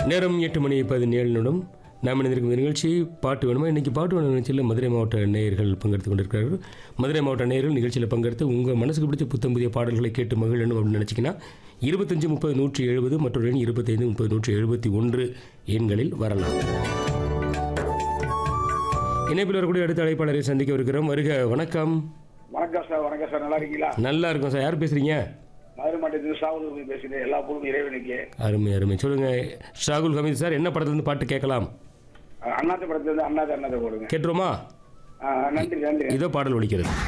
நேரம் எட்டு மணி பதினேழு நிமிடம் நாம் இணைந்திருக்கும் இந்த நிகழ்ச்சி பாட்டு வேணுமா இன்னைக்கு பாட்டு வேணும் நிகழ்ச்சியில் மதுரை மாவட்ட நேயர்கள் பங்கெடுத்து கொண்டிருக்கிறார்கள் மதுரை மாவட்ட நேயர்கள் நிகழ்ச்சியில் பங்கெடுத்து உங்கள் மனசுக்கு பிடிச்ச புத்தம் புதிய பாடல்களை கேட்டு மகிழணும் அப்படின்னு நினச்சிங்கன்னா இருபத்தஞ்சு முப்பது நூற்றி எழுபது மற்றொரு எண் இருபத்தைந்து முப்பது நூற்றி எழுபத்தி ஒன்று எண்களில் வரலாம் இணைப்பில் வரக்கூடிய அடுத்த அழைப்பாளரை சந்திக்க இருக்கிறோம் வருக வணக்கம் வணக்கம் சார் வணக்கம் சார் நல்லா இருக்கீங்களா நல்லா இருக்கும் சார் யார் பேசுறீங்க மதுரை மாவட்டத்தில் சாவூர் பேசுகிறேன் எல்லா பொருளும் இறைவனுக்கு அருமை அருமை சொல்லுங்க ஷாகுல் ஹமீத் சார் என்ன படத்துலேருந்து பாட்டு கேட்கலாம் அண்ணாத்த படத்துல இருந்து அண்ணாத்த அண்ணாத்த போடுங்க கேட்டுருமா ஆ, நன்றி நன்றி இதோ பாடல் ஒலிக்கிறது